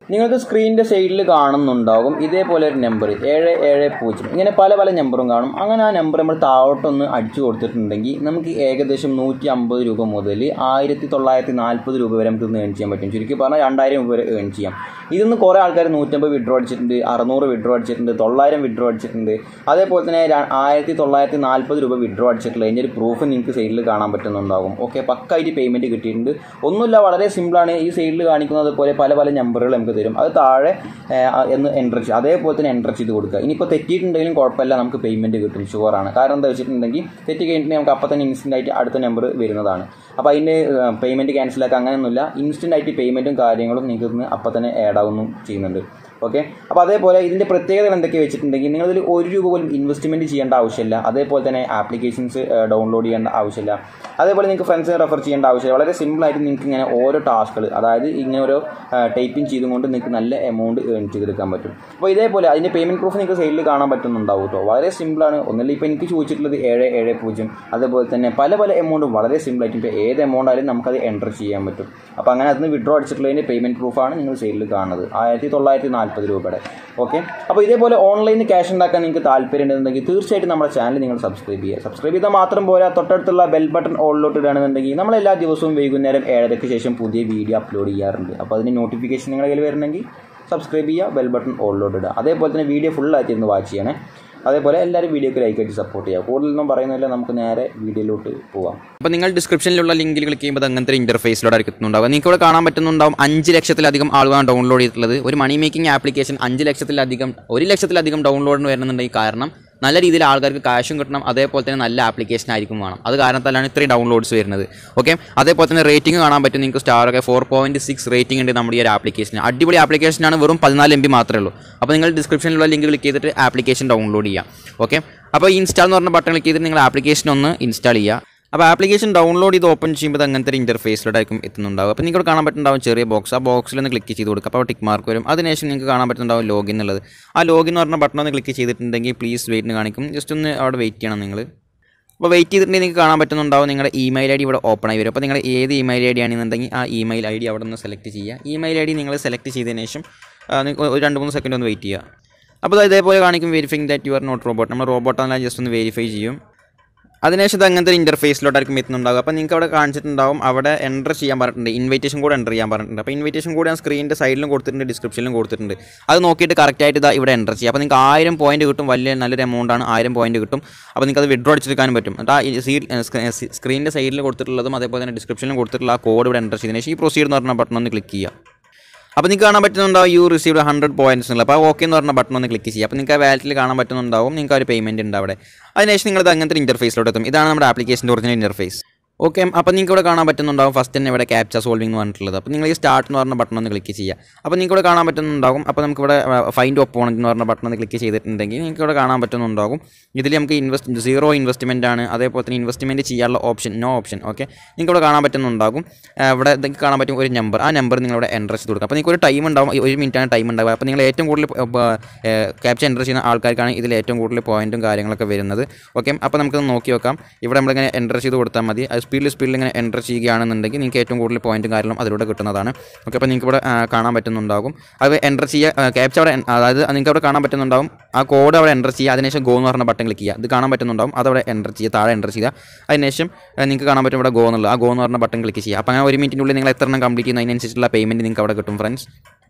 നിങ്ങൾക്ക് സ്ക്രീനിൻ്റെ സൈഡിൽ കാണുന്നുണ്ടാകും ഇതേപോലെ ഒരു നമ്പർ ഏഴ് ഏഴ് പൂജ്യം ഇങ്ങനെ പല പല നമ്പറും കാണും അങ്ങനെ ആ നമ്പർ നമ്മൾ താഴോട്ടൊന്ന് അടിച്ചു കൊടുത്തിട്ടുണ്ടെങ്കിൽ നമുക്ക് ഏകദേശം നൂറ്റി അമ്പത് രൂപ മുതൽ ആയിരത്തി തൊള്ളായിരത്തി നാൽപ്പത് രൂപ വരെ നമുക്ക് ഏൺ ചെയ്യാൻ പറ്റും ചുരുക്കി പറഞ്ഞാൽ രണ്ടായിരം രൂപ വരെ ഏൺ ചെയ്യാം ഇതൊന്ന് കുറേ ആൾക്കാർ നൂറ്റമ്പത് വിഡ്രോ അടിച്ചിട്ടുണ്ട് അറുന്നൂറ് വിഡ്രോ അടിച്ചിട്ടുണ്ട് തൊള്ളായിരം വിഡ്രോ അടിച്ചിട്ടുണ്ട് അതേപോലെ തന്നെ ര- ആയിരത്തി തൊള്ളായിരത്തി നാൽപ്പത് രൂപ വിഡ്രോ അടിച്ചിട്ടുള്ള അതിൻ്റെ ഒരു പ്രൂഫ് നിങ്ങൾക്ക് സൈഡിൽ കാണാൻ പറ്റുന്നുണ്ടാകും ഓക്കെ പക്കായിട്ട് പേയ്മെൻറ്റ് കിട്ടിയിട്ടുണ്ട് ഒന്നുമില്ല വളരെ സിമ്പിളാണ് ഈ സൈഡിൽ കാണിക്കുന്നത് പോലെ പല പല നമ്പറുകൾ നമുക്ക് തരും അത് താഴെ ഏ, ആ, എന്ന് എൻ്റർ ചെയ്യും അതേപോലെ തന്നെ എൻ്റർ ചെയ്ത് കൊടുക്കുക ഇനിയിപ്പോൾ തെറ്റിയിട്ടുണ്ടെങ്കിലും കുഴപ്പമില്ല നമുക്ക് പേയ്മെൻറ്റ് കിട്ടും ഷുവറാണ് കാരണം എന്താ വെച്ചിട്ടുണ്ടെങ്കിൽ തെറ്റി കഴിഞ്ഞിട്ടുണ്ടെങ്കിൽ നമുക്ക് അപ്പം തന്നെ ഇൻസ്റ്റൻ്റ് ആയിട്ട് അടുത്ത നമ്പർ വരുന്നതാണ് അപ്പോൾ അതിൻ്റെ പേയ്മെൻറ്റ് ക്യാൻസലാക്കുക അങ്ങനെയൊന്നുമില്ല ഇൻസ്റ്റൻ്റ് ആയിട്ട് പേയ്മെൻറ്റും കാര്യങ്ങളും നിങ്ങൾക്ക് ഇന്ന് അപ്പം തന്നെ ആഡ് ആവുന്നു ചെയ്യുന്നുണ്ട് ഓക്കെ അപ്പോൾ അതേപോലെ ഇതിൻ്റെ പ്രത്യേകതകൾ എന്തൊക്കെ വെച്ചിട്ടുണ്ടെങ്കിൽ നിങ്ങളിതിൽ ഒരു രൂപ പോലും ഇൻവെസ്റ്റ്മെൻറ്റ് ചെയ്യേണ്ട ആവശ്യമില്ല അതേപോലെ തന്നെ ആപ്ലിക്കേഷൻസ് ഡൗൺലോഡ് ചെയ്യേണ്ട ആവശ്യമില്ല അതേപോലെ നിങ്ങൾക്ക് ഫ്രണ്ട്സിനെ റെഫർ ചെയ്യേണ്ട ആവശ്യമില്ല വളരെ സിമ്പിളായിട്ട് നിങ്ങൾക്ക് ഇങ്ങനെ ഓരോ ടാസ്കുകൾ അതായത് ഇങ്ങനെ ഓരോ ടൈപ്പിംഗ് ചെയ്തുകൊണ്ട് നിങ്ങൾക്ക് നല്ല എമൗണ്ട് ഏൺ ചെയ്തെടുക്കാൻ പറ്റും അപ്പോൾ ഇതേപോലെ അതിൻ്റെ പേയ്മെൻറ്റ് പ്രൂഫ് നിങ്ങൾക്ക് സൈഡിൽ കാണാൻ പറ്റുന്നുണ്ടാവും കേട്ടോ വളരെ സിമ്പിളാണ് ഒന്നല്ല ഇപ്പോൾ എനിക്ക് ചോദിച്ചിട്ടുള്ളത് ഏഴ് ഏഴ് പൂജ്യം അതേപോലെ തന്നെ പല പല എമൗണ്ടും വളരെ സിമ്പിളായിട്ട് ഇപ്പോൾ ഏത് എമൗണ്ട് ആയാലും നമുക്കത് എൻ്റർ ചെയ്യാൻ പറ്റും അപ്പോൾ അങ്ങനെ അതിന് വിഡ്രോ അടിച്ചിട്ടുള്ളതിൻ്റെ പേയ്മെൻറ്റ് പ്രൂഫാണ് നിങ്ങൾ സൈഡിൽ കാണുന്നത് ആയിരത്തി തൊള്ളായിരത്തി നാൽപ്പത് രൂപയുടെ ഓക്കെ അപ്പോൾ ഇതേപോലെ ഓൺലൈനിൽ ക്യാഷ് ഉണ്ടാക്കാൻ നിങ്ങൾക്ക് താല്പര്യം ഉണ്ടെന്നുണ്ടെങ്കിൽ തീർച്ചയായിട്ടും നമ്മുടെ ചാനൽ നിങ്ങൾ സബ്സ്ക്രൈബ് ചെയ്യുക സബ്സ്ക്രൈബ് ചെയ്താൽ മാത്രം പോരാ തൊട്ടടുത്തുള്ള ബെൽ ബട്ടൺ ഓളിലോട്ട് ഇടുകയാണെന്നുണ്ടെങ്കിൽ നമ്മൾ എല്ലാ ദിവസവും വൈകുന്നേരം ഏഴരയ്ക്ക് ശേഷം പുതിയ വീഡിയോ അപ്ലോഡ് ചെയ്യാറുണ്ട് അപ്പോൾ അതിന് നോട്ടിഫിക്കേഷൻ നിങ്ങളുടെ കയ്യിൽ വരണമെങ്കിൽ സബ്സ്ക്രൈബ് ചെയ്യുക ബെൽ ബട്ടൺ ഓളിലോട്ട് ഇടുക അതേപോലെ തന്നെ വീഡിയോ ഫുള്ളായിട്ട് ഇരുന്ന് വാച്ച് ചെയ്യണേ അതേപോലെ എല്ലാവരും വീഡിയോക്ക് ലൈക്ക് അടിച്ച് സപ്പോർട്ട് ചെയ്യുക കൂടുതലൊന്നും പറയുന്നില്ല നമുക്ക് നേരെ വീഡിയോയിലോട്ട് പോവാം അപ്പോൾ നിങ്ങൾ ഡിസ്ക്രിപ്ഷനിലുള്ള ലിങ്കിൽ ക്ലിക്ക് ചെയ്യുമ്പോൾ അത് അങ്ങനത്തെ ഒരു ഇൻ്റർഫേസിലൂടെ എത്തുന്നുണ്ടാവും നിങ്ങൾക്ക് ഇവിടെ കാണാൻ പറ്റുന്നുണ്ടാവും അഞ്ച് ലക്ഷത്തിലധികം ആളുകളാണ് ഡൗൺലോഡ് ചെയ്തിട്ടുള്ളത് ഒരു മണി മേക്കിംഗ് ആപ്ലിക്കേഷൻ അഞ്ച് ലക്ഷത്തിലധികം ഒരു ലക്ഷത്തിലധികം ഡൗൺലോഡിന് വരുന്നുണ്ടെങ്കിൽ കാരണം നല്ല രീതിയിൽ ആൾക്കാർക്ക് കാശും കിട്ടണം അതേപോലെ തന്നെ നല്ല ആപ്ലിക്കേഷൻ ആയിരിക്കും വേണം അത് കാരണത്താലാണ് ഇത്രയും ഡൗൺലോഡ്സ് വരുന്നത് ഓക്കെ അതേപോലെ തന്നെ റേറ്റിംഗ് കാണാൻ പറ്റും നിങ്ങൾക്ക് സ്റ്റാർ ഒക്കെ ഫോർ പോയിൻറ്റ് സിക്സ് റേറ്റിംഗ് ഉണ്ട് നമ്മുടെ ഈ ഒരു ആപ്ലിക്കേഷൻ അടിപൊളി ആപ്ലിക്കേഷനാണ് വെറും പതിനാല് എം ബി മാത്രമേ ഉള്ളൂ അപ്പോൾ നിങ്ങൾ ഡിസ്ക്രിപ്ഷനിലുള്ള ലിങ്ക് ക്ലിക്ക് ചെയ്തിട്ട് ആപ്ലിക്കേഷൻ ഡൗൺലോഡ് ചെയ്യാം ഓക്കെ അപ്പോൾ ഇൻസ്റ്റാൾ എന്ന് പറഞ്ഞ ബട്ടൺ ക്ലിക്ക് ചെയ്തിട്ട് നിങ്ങൾ ആപ്ലിക്കേഷൻ ഒന്ന് ഇൻസ്റ്റാൾ ചെയ്യുക അപ്പോൾ ആപ്ലിക്കേഷൻ ഡൗൺലോഡ് ചെയ്ത് ഓപ്പൺ ചെയ്യുമ്പോൾ അത് അങ്ങനത്തെ ഒരു ഇൻ്റർഫേസിലോട്ടായിരിക്കും എത്തുന്നുണ്ടാവും അപ്പോൾ നിങ്ങൾക്ക് കാണാൻ പറ്റുന്നുണ്ടാവും ചെറിയ ബോക്സ് ആ ബോക്സിൽ ഒന്ന് ക്ലിക്ക് ചെയ്ത് കൊടുക്കുക അപ്പോൾ ടിക്ക് മാർക്ക് വരും അതിനുശേഷം നിങ്ങൾക്ക് കാണാൻ പറ്റുന്നുണ്ടാവും ലോഗിൻ എന്നുള്ളത് ആ ലോഗിൻ എന്ന് പറഞ്ഞ ബട്ടൺ ഒന്ന് ക്ലിക്ക് ചെയ്തിട്ടുണ്ടെങ്കിൽ പ്ലീസ് വെയിറ്റിന് കാണിക്കും ജസ്റ്റ് ഒന്ന് അവിടെ വെയിറ്റ് ചെയ്യണം നിങ്ങൾ അപ്പോൾ വെയിറ്റ് ചെയ്തിട്ടുണ്ടെങ്കിൽ നിങ്ങൾക്ക് കാണാൻ പറ്റുന്നുണ്ടാവും നിങ്ങളുടെ ഇമെയിൽ ഐ ഡി ഇവിടെ ഓപ്പൺ ആയി വരും അപ്പോൾ നിങ്ങൾ ഏത് ഇമെയിൽ ഐ ഡി ആണെന്നുണ്ടെങ്കിൽ ആ ഇമെയിൽ ഐ ഡി അവിടെ നിന്ന് സെലക്ട് ചെയ്യുക ഇമെയിൽ ഐ ഡി നിങ്ങൾ സെലക്ട് ചെയ്തതിന് ശേഷം ആ, നിങ്ങൾക്ക് ഒരു രണ്ട് മൂന്ന് സെക്കൻഡ് ഒന്ന് വെയിറ്റ് ചെയ്യുക അപ്പോൾ അത് ഇതേപോലെ കാണിക്കും verifying that you are not robot നമ്മൾ റോബോട്ടാണെല്ലാം ജസ്റ്റ് ഒന്ന് വെരിഫൈ ചെയ്യും അതിനുശേഷം ഇത് അങ്ങനത്തെ ഒരു ഇൻ്റർഫേസിലോട്ടായിരിക്കും എത്തുന്നുണ്ടാകും അപ്പോൾ നിങ്ങൾക്ക് അവിടെ കാണിച്ചിട്ടുണ്ടാവും അവിടെ എൻ്റർ ചെയ്യാൻ പറഞ്ഞിട്ടുണ്ട് ഇൻവിറ്റേഷൻ കൂടെ എൻ്റർ ചെയ്യാൻ പറഞ്ഞിട്ടുണ്ട് അപ്പോൾ ഇൻവിറ്റേഷൻ കൂടെ ഞാൻ സ്ക്രീനിൻ്റെ സൈഡിലും കൊടുത്തിട്ടുണ്ട് ഡിസ്ക്രിപ്ഷനിലും കൊടുത്തിട്ടുണ്ട് അത് നോക്കിയിട്ട് കറക്റ്റായിട്ട് ഇതാ ഇവിടെ എൻ്റർ ചെയ്യുക അപ്പോൾ നിങ്ങൾക്ക് ആയിരം പോയിന്റ് കിട്ടും വലിയ നല്ലൊരു എമൗണ്ട് ആണ് ആയിരം പോയിന്റ് കിട്ടും അപ്പോൾ നിങ്ങൾക്ക് അത് വിഡ്രോ അടിച്ചെടുക്കാനും പറ്റും എന്നിട്ട് ആ ഈ സീ സ്ക്രീനിൻ്റെ സൈഡിൽ കൊടുത്തിട്ടുള്ളതും അതേപോലെ തന്നെ ഡിസ്ക്രിപ്ഷനിലും കൊടുത്തിട്ടുള്ള ആ കോഡ് ഇവിടെ എൻ്റർ ചെയ്തതിന് ശേഷം ഈ പ്രൊസീഡ് എന്ന് പറഞ്ഞ ബട്ടൺ ഒന്ന് ക്ലിക്ക് ചെയ്യുക അപ്പോൾ നിങ്ങൾക്ക് കാണാൻ പറ്റുന്നുണ്ടാവും യു റിസീവ്ഡ് ഹൺഡ്രഡ് പോയിന്റ്സ് ഉള്ളത് അപ്പോൾ ഓക്കെ എന്ന് പറഞ്ഞ ബട്ടൺ ഒന്ന് ക്ലിക്ക് ചെയ്യുക അപ്പോൾ നിങ്ങൾക്ക് ആ വാലറ്റിൽ കാണാൻ പറ്റുന്നുണ്ടാവും നിങ്ങൾക്ക് ആ ഒരു പേയ്മെൻറ്റ് ഉണ്ട് അവിടെ അതിനുശേഷം നിങ്ങൾ അങ്ങനത്തെ ഇൻ്റർഫേസിലോട്ട് എത്തും ഇതാണ് നമ്മുടെ ആപ്ലിക്കേഷൻ്റെ ഒറിജിനൽ ഇൻ്റർഫേസ് ഓക്കെ അപ്പോൾ നിങ്ങൾക്ക് ഇവിടെ കാണാൻ പറ്റുന്നുണ്ടാവും ഫസ്റ്റ് തന്നെ ഇവിടെ ക്യാപ്ച സോൾവിംഗ് എന്ന് പറഞ്ഞിട്ടുള്ളത് അപ്പോൾ നിങ്ങൾ ഈ സ്റ്റാർട്ട് എന്ന് പറഞ്ഞ ബട്ടൺ ഒന്ന് ക്ലിക്ക് ചെയ്യുക അപ്പോൾ നിങ്ങൾക്ക് ഇവിടെ കാണാൻ പറ്റുന്നുണ്ടാവും അപ്പോൾ നമുക്ക് ഇവിടെ ഫൈൻഡ് ഒപ്പോണൻറ്റ് എന്ന് പറഞ്ഞ ബട്ടൺ ഒന്ന് ക്ലിക്ക് ചെയ്തിട്ടുണ്ടെങ്കിൽ നിങ്ങൾക്ക് ഇവിടെ കാണാൻ പറ്റുന്നുണ്ടാകും ഇതിൽ നമുക്ക് ഇൻവെസ്റ്റ് സീറോ ഇൻവെസ്റ്റ്മെൻ്റ് ആണ് അതേപോലെ തന്നെ ഇൻവെസ്റ്റ്മെൻറ്റ് ചെയ്യാനുള്ള ഓപ്ഷൻ നോ ഓപ്ഷൻ ഓക്കെ നിങ്ങൾക്ക് ഇവിടെ കാണാൻ പറ്റുന്നുണ്ടാകും ആ, ഇവിടെ നിങ്ങൾക്ക് കാണാൻ പറ്റും ഒരു നമ്പർ ആ നമ്പർ നിങ്ങൾ ഇവിടെ എൻ്റർ ചെയ്ത് കൊടുക്കുക അപ്പോൾ നിങ്ങൾക്ക് ഒരു ടൈം ഉണ്ടാവും ഈ ഒരു മിനിറ്റാണ് ടൈം ഉണ്ടാവുക അപ്പോൾ നിങ്ങൾ ഏറ്റവും കൂടുതൽ ക്യാപ്ചർ എൻ്റർ ചെയ്യുന്ന ആൾക്കാർക്കാണ് ഇതിൽ ഏറ്റവും കൂടുതൽ പോയിന്റും കാര്യങ്ങളൊക്കെ വരുന്നത് ഓക്കെ അപ്പോൾ നമുക്ക് നോക്കി നോക്കാം ഇവിടെ നമ്മളിങ്ങനെ എൻ്റർ ചെയ്ത് കൊടുത്താൽ മതി അത് സ്പീഡിൽ സ്പീഡിൽ ഇങ്ങനെ എൻ്റർ ചെയ്യുകയാണെന്നുണ്ടെങ്കിൽ നിങ്ങൾക്ക് ഏറ്റവും കൂടുതൽ പോയിന്റും കാര്യങ്ങളും അതിലൂടെ കിട്ടുന്നതാണ് ഓക്കെ അപ്പോൾ നിങ്ങൾക്ക് ഇവിടെ ആ, കാണാൻ പറ്റുന്നുണ്ടാകും അത് എൻ്റർ ചെയ്യുക ക്യാപ്ചർ അവിടെ en- അതായത് നിങ്ങൾക്ക് അവിടെ കാണാൻ പറ്റുന്നുണ്ടാവും ആ കോഡ് അവിടെ എൻ്റർ ചെയ്യുക അതിനുശേഷം ഗോ എന്ന് പറഞ്ഞ ബട്ടൺ ക്ലിക്ക് ചെയ്യുക ഇത് കാണാൻ പറ്റുന്നുണ്ടാവും അതവിടെ എൻ്റർ ചെയ്യുക താഴെ എൻ്റർ ചെയ്യുക അതിനുശേഷം ആ, നിങ്ങൾക്ക് കാണാൻ പറ്റും ഇവിടെ ഗോ എന്നുള്ളത് ആ ഗോ എന്ന് പറഞ്ഞ ബട്ടൺ ക്ലിക്ക് ചെയ്യുക അപ്പോൾ അങ്ങനെ ഒരു മിനിറ്റിനുള്ളിൽ നിങ്ങൾ എത്ര എണ്ണം കംപ്ലീറ്റ് ചെയ്യുന്നു അതിനനുസരിച്ചുള്ള പേയ്മെൻറ്റ് നിങ്ങൾക്ക് അവിടെ കിട്ടും ഫ്രണ്ട്സ്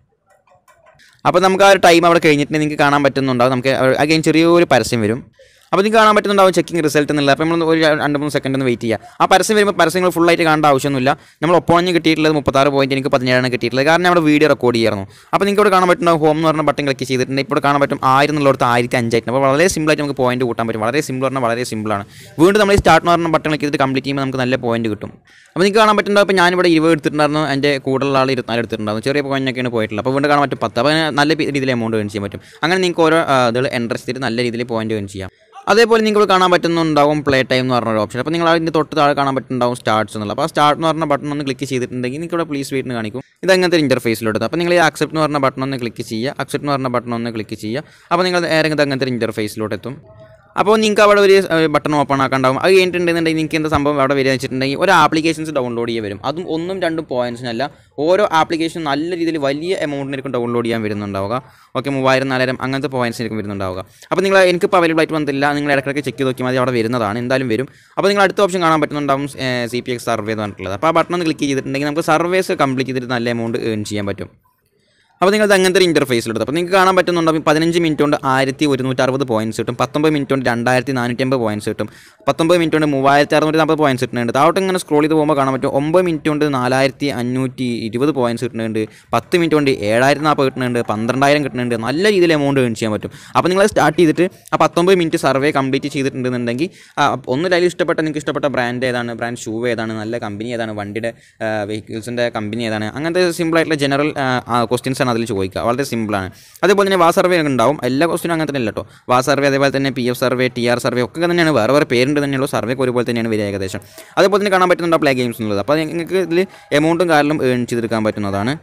അപ്പോൾ നമുക്ക് ആ ഒരു ടൈം അവിടെ കഴിഞ്ഞിട്ട് നിങ്ങൾക്ക് കാണാൻ പറ്റുന്നുണ്ടാവും നമുക്ക് അഗൈൻ ചെറിയൊരു പരസ്യം വരും അപ്പോൾ നിങ്ങൾക്ക് കാണാൻ പറ്റുന്നുണ്ടാവും ചെക്കിംഗ് റിസൾട്ട് എന്നുള്ളത് അപ്പോൾ നമ്മൾ ഒരു രണ്ട് മൂന്ന് സെക്കൻഡ് ഒന്ന് വെയിറ്റ് ചെയ്യുക ആ പരസ്യം വരുമ്പോൾ പരസ്യങ്ങൾ ഫുൾ ആയിട്ട് കാണേണ്ട ആവശ്യമൊന്നുമില്ല നമ്മൾ ഒപ്പോണഞ്ഞ് കിട്ടിയിട്ടുള്ളത് മുപ്പത്താറ് പോയിന്റ് എനിക്ക് പതിനേഴാണ് കിട്ടിയിട്ടുള്ളത് കാരണം നമ്മുടെ വീഡിയോ റെക്കോർഡ് ചെയ്യായിരുന്നു അപ്പോൾ നിങ്ങൾക്ക് ഇവിടെ കാണാൻ പറ്റുന്ന ഹോം എന്ന് പറഞ്ഞ ബട്ടൺ ക്ലിക്ക് ചെയ്തിട്ടുണ്ട് ഇപ്പോൾ ഇവിടെ കാണാൻ പറ്റും ആയിരം എന്നുള്ളടത്ത് ആയിരത്തി അഞ്ചായിട്ടുണ്ട് അപ്പോൾ വളരെ സിമ്പിളായിട്ട് നമുക്ക് പോയിന്റ് കൂട്ടാൻ പറ്റും വളരെ സിമ്പിൾ പറഞ്ഞാൽ വളരെ സിമ്പിളാണ് വീണ്ടും നമ്മൾ ഈ സ്റ്റാർട്ട് എന്ന് പറഞ്ഞ ബട്ടൺ ക്ലിക്ക് ചെയ്തിട്ട് കംപ്ലീറ്റ് ചെയ്യുമ്പോൾ നമുക്ക് നല്ല പോയിന്റ് കിട്ടും അപ്പോൾ നിങ്ങൾക്ക് കാണാൻ പറ്റുന്നുണ്ടാവും ഇപ്പോൾ ഞാനിവിടെ ഇരുപത് എടുത്തിട്ടുണ്ടായിരുന്നു എൻ്റെ കൂടുതലുള്ള ആൾ ഇരുപത്തിനാല് എടുത്തിട്ടുണ്ടായിരുന്നു ചെറിയ പോയിന്റൊക്കെയാണ് പോയിട്ടുള്ളത് അപ്പോൾ വീണ്ടും കാണാൻ പറ്റും പത്ത് അപ്പോൾ അങ്ങനെ നല്ല രീതിയിൽ എമൗണ്ട് ഏൺ ചെയ്യാൻ പറ്റും അങ്ങനെ നിങ്ങൾക്ക് ഓരോ ഇതുകൾ എൻട്രസ് ചെയ്തിട്ട് നല്ല രീതിയിൽ പോയിന്റ് ഏൺ ചെയ്യാം അതേപോലെ നിങ്ങൾക്ക് കാണാൻ പറ്റുന്നുണ്ടാവും പ്ലേ ടൈം എന്ന് പറഞ്ഞ ഒരു ഓപ്ഷൻ അപ്പോൾ നിങ്ങൾ അതിൻ്റെ തൊട്ട് താഴെ കാണാൻ പറ്റുന്നുണ്ടാവും സ്റ്റാർട്ട്സ് എന്നുള്ളത് അപ്പോൾ ആ സ്റ്റാർട്ട് എന്ന് പറഞ്ഞ ബട്ടൺ ഒന്ന് ക്ലിക്ക് ചെയ്തിട്ടുണ്ടെങ്കിൽ നിങ്ങൾക്ക് ഇവിടെ പ്ലീസ് വെയിറ്റ് കാണിക്കും ഇത് അങ്ങനത്തെ ഇൻ്റർഫേസിലോട്ട് അപ്പോൾ നിങ്ങൾ ഈ അക്സെപ്റ്റ് എന്ന് പറഞ്ഞ ബട്ടൺ ഒന്ന് ക്ലിക്ക് ചെയ്യുക അക്സെപ്റ്റ് എന്ന് പറഞ്ഞ ബട്ടൺ ഒന്ന് ക്ലിക്ക് ചെയ്യുക അപ്പോൾ നിങ്ങൾ നേരെ ഇത് അങ്ങനത്തെ ഇൻ്റർഫേസിലോട്ട് എത്തും അപ്പോൾ നിങ്ങൾക്ക് അവിടെ ഒരു ബട്ടൺ ഓപ്പൺ ആക്കാണ്ടാവും അത് കഴിഞ്ഞിട്ടുണ്ടെന്നുണ്ടെങ്കിൽ നിങ്ങൾക്ക് എന്താ സംഭവം അവിടെ വരിക വെച്ചിട്ടുണ്ടെങ്കിൽ ഒരു ആപ്ലിക്കേഷൻസ് ഡൗൺലോഡ് ചെയ്യാൻ വരും അതും ഒന്നും രണ്ടും പോയിൻറ്റ്സിനല്ല ഓരോ ആപ്ലിക്കേഷൻ നല്ല രീതിയിൽ വലിയ എമൗണ്ടിനായിരിക്കും ഡൗൺലോഡ് ചെയ്യാൻ വരുന്നുണ്ടാവുക ഓക്കെ മൂവായിരം നാലായിരം അങ്ങനത്തെ പോയിൻറ്റ്സിനായിരിക്കും വരുന്നുണ്ടാവുക അപ്പോൾ നിങ്ങൾ എനിക്കിപ്പോൾ അവൈലബിൾ ആയിട്ട് വന്നില്ല നിങ്ങൾ ഇടയ്ക്കിടയ്ക്ക് ചെക്ക് ചെയ്ത് നോക്കിയാൽ മതി അവിടെ വരുന്നതാണ് എന്തായാലും വരും അപ്പോൾ നിങ്ങൾ അടുത്ത ഓപ്ഷൻ കാണാൻ പറ്റുന്നുണ്ടാവും സി പി എക്സ് സർവേ എന്ന് പറഞ്ഞിട്ടുള്ളത് അപ്പോൾ ആ ബട്ടൺ ഒന്ന് ക്ലിക്ക് ചെയ്തിട്ടുണ്ടെങ്കിൽ നമുക്ക് സർവേസ് കംപ്ലീറ്റ് ചെയ്തിട്ട് നല്ല എമൗണ്ട് ഏൺ ചെയ്യാൻ പറ്റും അപ്പോൾ നിങ്ങൾക്ക് അങ്ങനത്തെ ഒരു ഇൻ്റർഫേസിലെടുത്ത് അപ്പോൾ നിങ്ങൾക്ക് കാണാൻ പറ്റുന്നുണ്ടാവും പതിനഞ്ച് മിനിറ്റ് കൊണ്ട് ആയിരത്തി ഒരുന്നൂറ്റി അറുപത് പോയിൻറ്റ്സ് കിട്ടും പത്തൊമ്പത് മിനിറ്റ് കൊണ്ട് രണ്ടായിരത്തി നാനൂറ്റി അമ്പത് പോയിൻറ്റ്സ് കിട്ടും പത്തൊമ്പത് മിനിറ്റ് കൊണ്ട് മൂവായിരത്തി അറുന്നൂറ്റി നാൽപ്പത് പോയിൻറ്റ്സ് കിട്ടുന്നുണ്ട് താഴോട്ട് ഇങ്ങനെ സ്ക്രോൾ ചെയ്ത് പോകുമ്പോൾ കാണാൻ പറ്റും ഒമ്പത് മിനിറ്റ് കൊണ്ട് നാലായിരത്തി അഞ്ഞൂറ്റി ഇരുപത് പോയിൻറ്റ്സ് കിട്ടുന്നുണ്ട് പത്ത് മിനിറ്റ് കൊണ്ട് ഏഴായിരത്തി നാൽപ്പത് കിട്ടുന്നുണ്ട് പന്ത്രണ്ടായിരം കിട്ടുന്നുണ്ട് നല്ല രീതിയിൽ എമൗണ്ട് ഏൺ ചെയ്യാൻ പറ്റും അപ്പോൾ നിങ്ങൾ സ്റ്റാർട്ട് ചെയ്തിട്ട് ആ പത്തൊമ്പത് മിനിറ്റ് സർവേ കംപ്ലീറ്റ് ചെയ്തിട്ടുണ്ടെന്നുണ്ടെങ്കിൽ ആ, ഒന്നിൽ അതിൽ ഇഷ്ടപ്പെട്ട നിങ്ങൾക്ക് ഇഷ്ടപ്പെട്ട ബ്രാൻഡ് ഏതാണ് ബ്രാൻഡ് ഷൂ ഏതാണ് നല്ല കമ്പനി ഏതാണ് വണ്ടിയുടെ വെഹിക്കിൾസിൻ്റെ കമ്പനി ഏതാണ് അങ്ങനത്തെ സിമ്പിൾ ആയിട്ടുള്ള ജനറൽ ക്വസ്റ്റ്യൻസ് ആണ് അതിൽ ചോദിക്കുക വളരെ സിമ്പിളാണ് അതേപോലെ തന്നെ വാ സർവേ ഉണ്ടാവും എല്ലാ ക്വസ്റ്റിനും അങ്ങനെ തന്നെ അല്ല കേട്ടോ വാ സർവേ അതേപോലെ തന്നെ P F survey T R survey ഒക്കെ തന്നെയാണ് വേറെ വേറെ പേരുണ്ട് തന്നെയുള്ളൂ സർവേക്ക് ഒരുപോലെ തന്നെയാണ് വരിക ഏകദേശം അതേപോലെ തന്നെ കാണാൻ പറ്റുന്നുണ്ട് പ്ലേ ഗെയിംസ് എന്നുള്ളത് അപ്പോൾ നിങ്ങൾക്ക് ഇതിൽ എമൗണ്ടും കാരണം ഏൺ ചെയ്തെടുക്കാൻ പറ്റുന്നതാണ്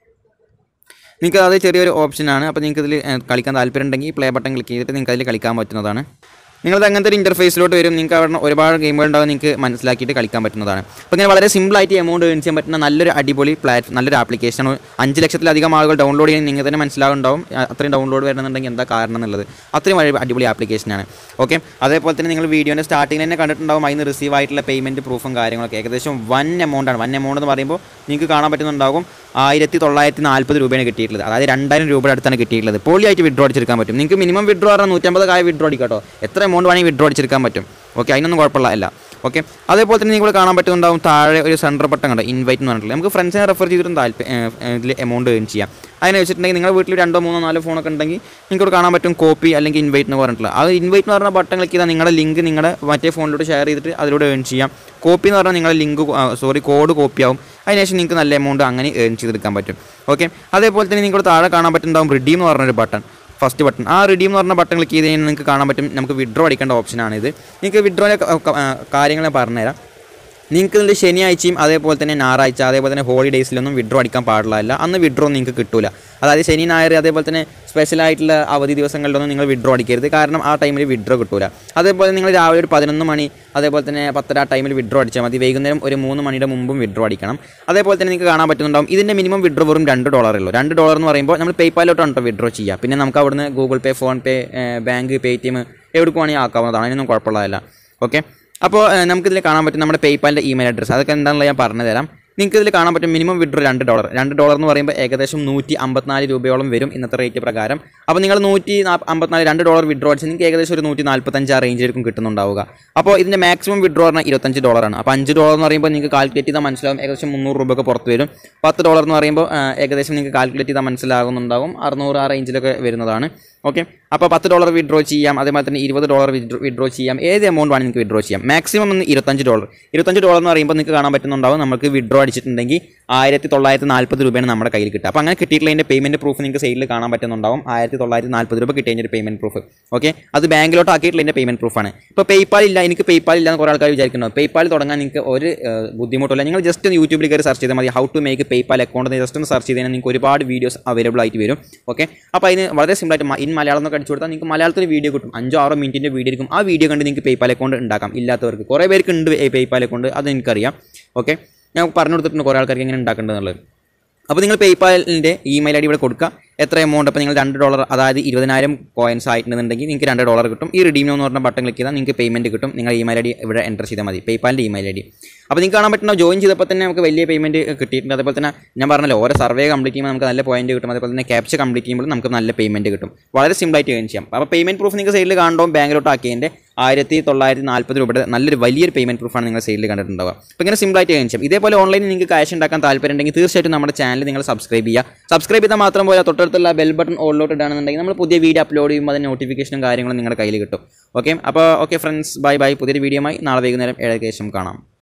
നിങ്ങൾക്ക് അത് ചെറിയൊരു ഓപ്ഷനാണ് അപ്പോൾ നിങ്ങൾക്ക് ഇതിൽ കളിക്കാൻ താല്പര്യം ഉണ്ടെങ്കിൽ പ്ലേ ബട്ടൺ ക്ലിക്ക് ചെയ്തിട്ട് നിങ്ങൾക്ക് അതിൽ കളിക്കാൻ പറ്റുന്നതാണ് നിങ്ങളത് അങ്ങനത്തെ ഒരു ഇൻ്റർഫേസിലോട്ട് വരും നിങ്ങൾക്ക് അവിടെ ഒരുപാട് ഗെയിമുകൾ ഉണ്ടാവും നിങ്ങൾക്ക് മനസ്സിലാക്കിയിട്ട് കളിക്കാൻ പറ്റുന്നതാണ് അപ്പോൾ ഇങ്ങനെ വളരെ സിമ്പിളായിട്ട് എമൗണ്ട് ഏൺ ചെയ്യാൻ പറ്റുന്ന നല്ലൊരു അടിപൊളി പ്ലാറ്റ് നല്ലൊരു ആപ്ലിക്കേഷൻ അഞ്ച് ലക്ഷത്തിലധികം ആളുകൾ ഡൗൺലോഡ് ചെയ്യാൻ നിങ്ങൾക്ക് തന്നെ മനസ്സിലാവുണ്ടാവും ആ, അത്രയും ഡൗൺലോഡ് വരുന്നുണ്ടെങ്കിൽ എന്താ കാരണം എന്നുള്ളത് അത്രയും വളരെ അടിപൊളി ആപ്ലിക്കേഷനാണ് ഓക്കെ അതേപോലെ തന്നെ നിങ്ങൾ വീഡിയോൻ്റെ സ്റ്റാർട്ടിങ്ങിൽ തന്നെ കണ്ടിട്ടുണ്ടാവും അതിന് റിസീവ് ആയിട്ടുള്ള പേയ്മെൻറ്റ് പ്രൂഫും കാര്യങ്ങളൊക്കെ ഏകദേശം വൻ എമൗണ്ട് ആണ് വൻ എമൗണ്ട് എന്ന് പറയുമ്പോൾ നിങ്ങൾക്ക് കാണാൻ പറ്റുന്നുണ്ടാകും ആയിരത്തി തൊള്ളായിരത്തി നാൽപ്പത് രൂപയാണ് കിട്ടിയിട്ടുള്ളത് അതായത് രണ്ടായിരം രൂപയുടെ അടുത്താണ് കിട്ടിയിട്ടുള്ളത് പൊളിയായിട്ട് വിഡ്രോ അടിച്ചെടുക്കാൻ പറ്റും നിങ്ങൾക്ക് മിനിമം വിഡ്രോ പറഞ്ഞാൽ നൂറ്റമ്പത് കായ വിഡ്രോ അടിക്കാട്ടോ എത്ര എമൗണ്ട് വേണമെങ്കിൽ വിഡ്രോ അടിച്ചെടുക്കാൻ പറ്റും ഓക്കെ അതിനൊന്നും കുഴപ്പമില്ല അല്ല ഓക്കെ അതേപോലെ തന്നെ നിങ്ങൾ കാണാൻ പറ്റുന്നുണ്ടാവും താഴെ ഒരു സെൻറ്റർ ബട്ടൺ കണ്ടോ ഇൻവൈറ്റ് എന്ന് പറഞ്ഞിട്ടുള്ളത് നമുക്ക് ഫ്രണ്ട്സിനെ റെഫർ ചെയ്തിട്ടും താല്പര്യം ഇതിൽ എമൗണ്ട് ഏൺ ചെയ്യാം അതിനെ വെച്ചിട്ടുണ്ടെങ്കിൽ നിങ്ങളുടെ വീട്ടിൽ രണ്ടോ മൂന്നോ നാലോ ഫോണൊക്കെ ഉണ്ടെങ്കിൽ നിങ്ങൾക്ക് ഇവിടെ കാണാൻ പറ്റും കോപ്പി അല്ലെങ്കിൽ ഇൻവൈറ്റ് എന്ന് പറഞ്ഞിട്ടുള്ളത് ആ ഇൻവൈറ്റ് എന്ന് പറഞ്ഞ ബട്ടൺ ക്ലിക്ക് ചെയ്താൽ നിങ്ങളുടെ ലിങ്ക് നിങ്ങളുടെ മറ്റേ ഫോണിലൂടെ ഷെയർ ചെയ്തിട്ട് അതിലൂടെ ഏൺ ചെയ്യാം കോപ്പി എന്ന് പറഞ്ഞാൽ നിങ്ങളുടെ ലിങ്ക് സോറി കോഡ് കോപ്പി ആവും അതിനുശേഷം നിങ്ങൾക്ക് നല്ല എമൗണ്ട് അങ്ങനെ ഏൺ ചെയ്തെടുക്കാൻ പറ്റും ഓക്കെ അതേപോലെ തന്നെ നിങ്ങൾക്ക് താഴെ കാണാൻ പറ്റുന്നുണ്ടാവും റിഡീം എന്ന് പറഞ്ഞൊരു ബട്ടൺ ഫസ്റ്റ് ബട്ടൺ ആ റിഡീം എന്ന് പറഞ്ഞ ബട്ടൺ ക്ലിക്ക് ചെയ്ത് കഴിഞ്ഞാൽ നിങ്ങൾക്ക് കാണാൻ പറ്റും നമുക്ക് വിഡ്രോ അടിക്കേണ്ട ഓപ്ഷനാണിത് നിങ്ങൾക്ക് വിഡ്രോയുടെ കാര്യങ്ങൾ ഞാൻ പറഞ്ഞുതരാം നിങ്ങൾക്ക് ഇതിൽ ശനിയാഴ്ചയും അതേപോലെ തന്നെ ഞായറാഴ്ച അതേപോലെ തന്നെ ഹോളിഡേയ്സിലൊന്നും വിഡ്രോ അടിക്കാൻ പാടില്ല അന്ന് വിഡ്രോ നിങ്ങൾക്ക് കിട്ടൂല അതായത് ശനി ഞായർ അതേപോലെ തന്നെ സ്പെഷ്യലായിട്ടുള്ള അവധി ദിവസങ്ങളിലൊന്നും നിങ്ങൾ വിഡ്രോ അടിക്കരുത് കാരണം ആ ടൈമിൽ വിഡ്രോ കിട്ടൂല അതേപോലെ നിങ്ങൾ രാവിലെ ഒരു പതിനൊന്ന് മണി അതേപോലെ തന്നെ പത്തര ആ ടൈമിൽ വിഡ്രോ അടിച്ചാൽ മതി വൈകുന്നേരം ഒരു മൂന്ന് മണിയുടെ മുമ്പും വിഡ്രോ അടിക്കണം അതേപോലെ തന്നെ നിങ്ങൾക്ക് കാണാൻ പറ്റുന്നുണ്ടാവും ഇതിൻ്റെ മിനിമം വിഡ്രോ വെറും രണ്ട് ഡോളറേ ഉള്ളൂ രണ്ട് ഡോളർ എന്ന് പറയുമ്പോൾ നമ്മൾ പേയ്പാലോട്ടാണ് കേട്ടോ വിഡ്രോ ചെയ്യുക പിന്നെ നമുക്ക് അവിടുന്ന് Google Pay PhonePe bank Paytm എവിടേക്ക് വേണമെങ്കിൽ ആക്കാവുന്നതാണ് അതിനൊന്നും കുഴപ്പമുള്ളതല്ല ഓക്കെ അപ്പോൾ ഏഹ്, നമുക്കിതിൽ കാണാൻ പറ്റും നമ്മുടെ പേയ്പാലിൻ്റെ ഇമെയിൽ അഡ്രസ്സ് അതൊക്കെ എന്താണെന്ന് ഞാൻ പറഞ്ഞു തരാം നിങ്ങൾക്ക് ഇതിൽ കാണാൻ പറ്റും മിനിമം വിഡ്രോ രണ്ട് ഡോളർ രണ്ട് ഡോളർ എന്ന് പറയുമ്പോൾ ഏകദേശം നൂറ്റി അമ്പത്തിനാല് രൂപയോളം വരും ഇന്നത്തെ റേറ്റ് പ്രകാരം അപ്പോൾ നിങ്ങൾ നൂറ്റി അമ്പത്തിനാല് രണ്ട് ഡോളർ വിഡ്രോ അടിച്ച് നിങ്ങൾക്ക് ഏകദേശം ഒരു നൂറ്റി നാൽപ്പത്തഞ്ച് ആ റേഞ്ചിലേക്കും കിട്ടുന്നുണ്ടാവുക അപ്പോൾ ഇതിൻ്റെ മാക്സിമം വിഡ്രോ പറഞ്ഞാൽ ഇരുപത്തഞ്ച് ഡോളറാണ് അപ്പോൾ അഞ്ച് ഡോളർ എന്ന് പറയുമ്പോൾ നിങ്ങൾക്ക് കാൽക്കുലേറ്റ് ചെയ്താൽ മനസ്സിലാവും ഏകദേശം മുന്നൂറ് രൂപയൊക്കെ പുറത്ത് വരും പത്ത് ഡോളർ എന്ന് പറയുമ്പോൾ ആ, ഏകദേശം നിങ്ങൾക്ക് കാൽക്കുലേറ്റ് ചെയ്താൽ മനസ്സിലാകുന്നുണ്ടാവും അറുന്നൂറ് ആ റേഞ്ചിലൊക്കെ വരുന്നതാണ് ഓക്കെ അപ്പോൾ പത്ത് ഡോളർ വിഡ്രോ ചെയ്യാം അതേപോലെ തന്നെ ഇരുപത് ഡോളർ വിഡ്രോ ചെയ്യാം ഏത് എമൗണ്ട് വേണമെങ്കിൽ നിങ്ങൾക്ക് വിഡ്രോ ചെയ്യാം മാക്സിമം ഒന്ന് ഇരുപത്തഞ്ച് ഡോളർ ഇരുപത്തഞ്ച് ഡോളർ എന്ന് പറയുമ്പോൾ നിങ്ങൾക്ക് കാണാൻ പറ്റുന്നുണ്ടാവും നമുക്ക് വിഡ്രോ അടിച്ചിട്ടുണ്ടെങ്കിൽ ആയിരത്തി തൊള്ളായിരത്തി നാൽപ്പത് രൂപയാണ് നമ്മുടെ കയ്യിൽ കിട്ടുക അപ്പോൾ അങ്ങനെ കിട്ടിയിട്ടുള്ളതിൻ്റെ പേയ്മെൻറ്റ് പ്രൂഫ് നിങ്ങൾക്ക് സൈഡിൽ കാണാൻ പറ്റുന്നുണ്ടാവും ആയിരത്തി തൊള്ളായിരത്തി നാൽപ്പത് രൂപ കിട്ടിയതിൻ്റെ ഒരു പേയ്മെൻറ്റ് പ്രൂഫ് ഓക്കെ അത് ബാങ്കിലോട്ട് ആക്കിയിട്ടുള്ളതിൻ്റെ പേയ്മെൻറ്റ് പ്രൂഫാണ് ഇപ്പോൾ പേയ്പാൽ ഇല്ല എനിക്ക് പേയ്പാൽ ഇല്ല എന്ന് കുറേ ആൾക്കാർ വിചാരിക്കുന്നു പേയ്പാൽ തുടങ്ങാൻ നിങ്ങൾക്ക് ഒരു ഏഹ്, ബുദ്ധിമുട്ടില്ല നിങ്ങൾ ജസ്റ്റ് ഒന്ന് യൂട്യൂബിൽ കയറി സെർച്ച് ചെയ്താൽ മതി how to make PayPal account just ഒന്ന് സെർച്ച് ചെയ്താൽ നിങ്ങൾക്ക് ഒരുപാട് വീഡിയോസ് അവൈലബിൾ ആയിട്ട് വരും ഓക്കെ അപ്പോൾ അതിന് വളരെ സിമ്പിളായിട്ട് മ- ഇൻ മലയാളം എന്നൊക്കെ അടിച്ചു കൊടുത്താൽ നിങ്ങൾക്ക് മലയാളത്തിൽ വീഡിയോ കിട്ടും അഞ്ചോ ആറോ മിനിറ്റിൻ്റെ വീഡിയോ ഇരിക്കും ആ വീഡിയോ കണ്ട് നിങ്ങൾക്ക് പേയ്പാൽ അക്കൗണ്ട് ഉണ്ടാക്കാം ഇല്ലാത്തവർക്ക് കുറേ പേർക്ക് ഉണ്ട് പേയ്പാൽ അക്കൗണ്ട് അത് എനിക്കറിയാം ഓക്കെ ഞാൻ പറഞ്ഞു കൊടുത്തിട്ടുണ്ട് കുറേ ആൾക്കാർക്ക് എങ്ങനെ ഉണ്ടാക്കേണ്ടതെന്നുള്ളത് അപ്പോൾ നിങ്ങൾ പേയ്പാലിൻ്റെ ഇമെയിൽ ഐ ഡി ഇവിടെ കൊടുക്കുക എത്ര എമൗണ്ട് അപ്പോൾ നിങ്ങൾ രണ്ട് ഡോളർ അതായത് ഇരുപതിനായിരം കോയിൻസ് ആയിട്ടുണ്ടെന്നുണ്ടെങ്കിൽ നിങ്ങൾക്ക് രണ്ട് ഡോളർ കിട്ടും ഈ റിഡീം എന്ന് പറഞ്ഞ ബട്ടൺ ക്ലിക്ക് ചെയ്താൽ നിങ്ങൾക്ക് പേയ്മെൻറ്റ് കിട്ടും നിങ്ങൾ ഇമെയിൽ ഐ ഡി ഇവിടെ എൻ്റർ ചെയ്താൽ മതി പേയ്പാലിൻ്റെ ഇമെയിൽ ഐ ഡി അപ്പോൾ നിങ്ങൾക്ക് കാണാൻ പറ്റുന്ന ജോയിൻ ചെയ്തപ്പോൾ തന്നെ നമുക്ക് വലിയ പേയ്മെൻറ്റ് കിട്ടിയിട്ടുണ്ട് അതേപോലെ തന്നെ ഞാൻ പറഞ്ഞല്ലോ ഓരോ സർവേ കംപ്ലീറ്റ് ചെയ്യുമ്പോൾ നമുക്ക് നല്ല പോയിന്റ് കിട്ടും അതേപോലെ തന്നെ ക്യാപ്ച കംപ്ലീറ്റ് ചെയ്യുമ്പോൾ നമുക്ക് നല്ല പേയ്മെൻറ്റ് കിട്ടും വളരെ സിമ്പിളായിട്ട് ഏൺ ചെയ്യാം അപ്പോൾ പേയ്മെൻറ്റ് പ്രൂഫ് നിങ്ങൾക്ക് സൈഡിൽ കാണുമ്പോൾ ബാങ്കിലോട്ട് ആക്കിയതിൻ്റെ ആയിരത്തി തൊള്ളായിരത്തി നാൽപ്പത് രൂപയുടെ നല്ലൊരു വലിയൊരു പേയ്മെൻറ്റ് പ്രൂഫാണ് നിങ്ങൾ സൈഡിൽ കണ്ടിട്ടുണ്ടാവുക അപ്പോൾ ഇങ്ങനെ സിമ്പിളായിട്ട് ഏൺ ചെയ്യാം ഇതേപോലെ ഓൺലൈനിൽ നിങ്ങൾക്ക് ക്യാഷ് ഉണ്ടാക്കാൻ താല്പര്യം ഉണ്ടെങ്കിൽ തീർച്ചയായിട്ടും നമ്മുടെ ചാനൽ നിങ്ങൾ സബ്സ്ക്രൈബ് ചെയ്യുക സബ്സ്ക്രൈബ് ചെയ്താൽ മാത്രം പോലെ തൊട്ടടുത്തുള്ള ബെൽ ബട്ടൺ ഓളിലോട്ട് ഇടുകയാണെന്നുണ്ടെങ്കിൽ നമ്മൾ പുതിയ വീഡിയോ അപ്ലോഡ് ചെയ്യുമ്പോൾ അതിന് നോട്ടിഫിക്കേഷനും കാര്യങ്ങളും നിങ്ങളുടെ കയ്യിൽ കിട്ടും ഓക്കെ അപ്പോൾ ഓക്കെ ഫ്രണ്ട്സ് ബൈ ബൈ പുതിയൊരു വീഡിയോയുമായി നാളെ വൈകുന്നേരം ഏഴര ശേഷം കാണാം